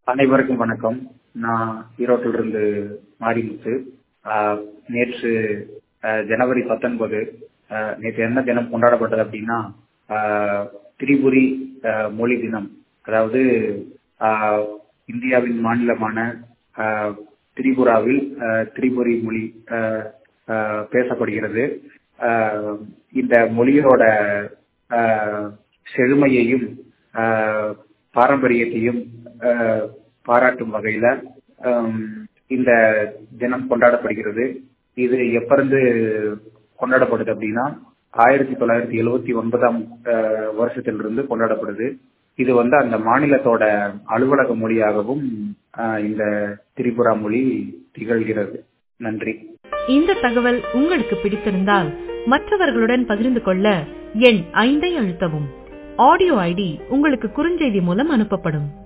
அனைவருக்கும் வணக்கம் நான் ஈரோட்டிலிருந்து மாரிமுத்து ஆஹ் நேற்று ஆஹ் ஜனவரி பத்தொன்பது ஆஹ் நேற்று என்ன தினம் கொண்டாடப்பட்டது அப்படின்னா ஆஹ் திரிபுரி ஆஹ் மொழி தினம் அதாவது ஆஹ் இந்தியாவின் மாநிலமான ஆஹ் திரிபுராவில் ஆஹ் திரிபுரி மொழி ஆஹ் ஆஹ் பேசப்படுகிறது ஆஹ் இந்த மொழியோட ஆஹ் செழுமையையும் ஆஹ் பாரம்பரியத்தையும் ஆஹ் பாராட்டும் வகையில ஆம், இந்த தினம் கொண்டாடப்படுகிறது இது எப்ப இருந்து கொண்டாடப்படுது அப்படின்னா ஆயிரத்தி தொள்ளாயிரத்தி எழுவத்தி ஒன்பதாம் ஆஹ் வருஷத்திலிருந்து கொண்டாடப்படுது இது வந்து அந்த மாநிலத்தோட அலுவலக மொழியாகவும் ஆஹ் இந்த திரிபுரா மொழி திகழ்கிறது நன்றி இந்த தகவல் உங்களுக்கு பிடித்திருந்தால் மற்றவர்களுடன் பகிர்ந்து கொள்ள எண் ஐந்தை அழுத்தவும் ஆடியோ ஐடி உங்களுக்கு குறுஞ்செய்தி மூலம் அனுப்பப்படும்